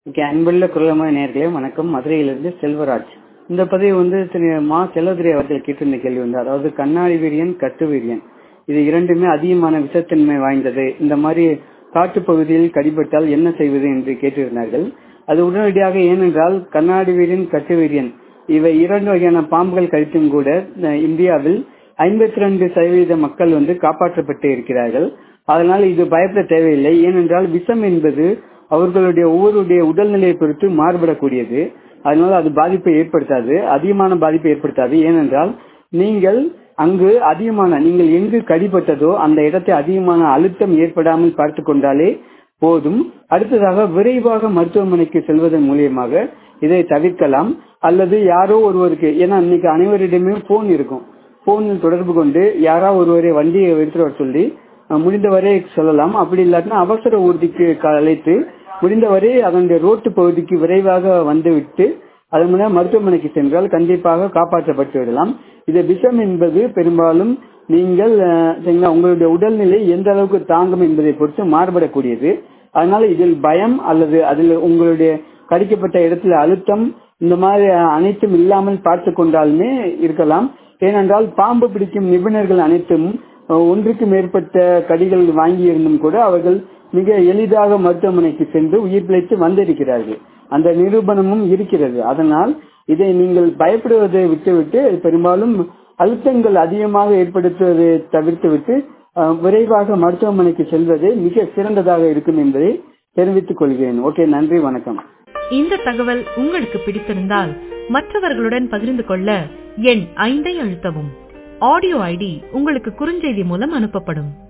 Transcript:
okay அன்புள்ள குரலமான நேர்களே வணக்கம் மதுரையிலிருந்து செல்வராஜ் இந்த பதிவு வந்து திரு மா செல்லதுரை அவர்கள் கேட்டிருந்த கேள்வி வந்து அதாவது கண்ணாடி வீரியன் கட்டு வீரியன் இது இரண்டுமே அதிகமான விஷத்தன்மை வாய்ந்தது இந்த மாதிரி காட்டு பகுதியில் கடிபட்டால் என்ன செய்வது என்று கேட்டிருந்தார்கள் அது உடனடியாக ஏனென்றால் கண்ணாடி வீரியன் கட்டு வீரியன் இவை இரண்டு வகையான பாம்புகள் கழித்தும் கூட அஹ், இந்தியாவில் ஐம்பத்தி ரெண்டு சதவீத மக்கள் வந்து காப்பாற்றப்பட்டு இருக்கிறார்கள் அதனால் இது பயப்பட தேவையில்லை ஏனென்றால் விஷம் என்பது அவர்களுடைய ஒவ்வொருடைய உடல்நிலையை பொறுத்து மாறுபடக்கூடியது அதனால் அது பாதிப்பை ஏற்படுத்தாது அதிகமான பாதிப்பை ஏற்படுத்தாது ஏனென்றால் நீங்கள் அங்கு அதிகமான நீங்கள் எங்கு கடிபட்டதோ அந்த இடத்தை அதிகமான அழுத்தம் ஏற்படாமல் பார்த்து கொண்டாலே போதும் அடுத்ததாக விரைவாக மருத்துவமனைக்கு செல்வதன் மூலியமாக இதை தவிர்க்கலாம் அல்லது யாரோ ஒருவருக்கு ஏன்னா இன்னைக்கு அனைவரிடமே போன் இருக்கும் போனில் தொடர்பு கொண்டு யாரோ ஒருவரை வண்டியை எடுத்துட்டு வர சொல்லி அஹ், முடிந்தவரை சொல்லலாம் அப்படி இல்லாட்டினா அவசர ஊர்திக்கு க- அழைத்து முடிந்தவரை அதனுடைய ரோட்டு பகுதிக்கு விரைவாக வந்துவிட்டு அதன் மூலம் மருத்துவமனைக்கு சென்றால் கண்டிப்பாக காப்பாற்றப்பட்டு விடலாம் இது விஷம் என்பது பெரும்பாலும் நீங்கள் அஹ், சரிங்களா, உங்களுடைய உடல்நிலை எந்த அளவுக்கு தாங்கும் என்பதை பொறுத்து மாறுபடக்கூடியது அதனால இதில் பயம் அல்லது அதில் உங்களுடைய கடிக்கப்பட்ட இடத்துல அழுத்தம் இந்த மாதிரி அஹ், அனைத்தும் இல்லாமல் பார்த்து கொண்டாலுமே இருக்கலாம் ஏனென்றால் பாம்பு பிடிக்கும் நிபுணர்கள் அனைத்தும் அஹ், ஒன்றுக்கு மேற்பட்ட கடிகள் வாங்கியிருந்தும் கூட அவர்கள் மிக எளிதாக மருத்துவமனைக்கு சென்று உயிர் பிழைத்து வந்திருக்கிறார்கள் அந்த நிரூபணமும் இருக்கிறது அதனால் இதை நீங்கள் பயப்படுவதை விட்டுவிட்டு பெரும்பாலும் அழுத்தங்கள் அதிகமாக ஏற்படுத்துவதை தவிர்த்துவிட்டு அஹ், விரைவாக மருத்துவமனைக்கு செல்வது மிக சிறந்ததாக இருக்கும் என்பதை தெரிவித்துக் கொள்கிறேன் ஓகே நன்றி வணக்கம் இந்த தகவல் உங்களுக்கு பிடித்திருந்தால் மற்றவர்களுடன் பகிர்ந்து கொள்ள எண் ஐந்தை அழுத்தவும் ஆடியோ ஐடி உங்களுக்கு குறுஞ்செய்தி மூலம் அனுப்பப்படும்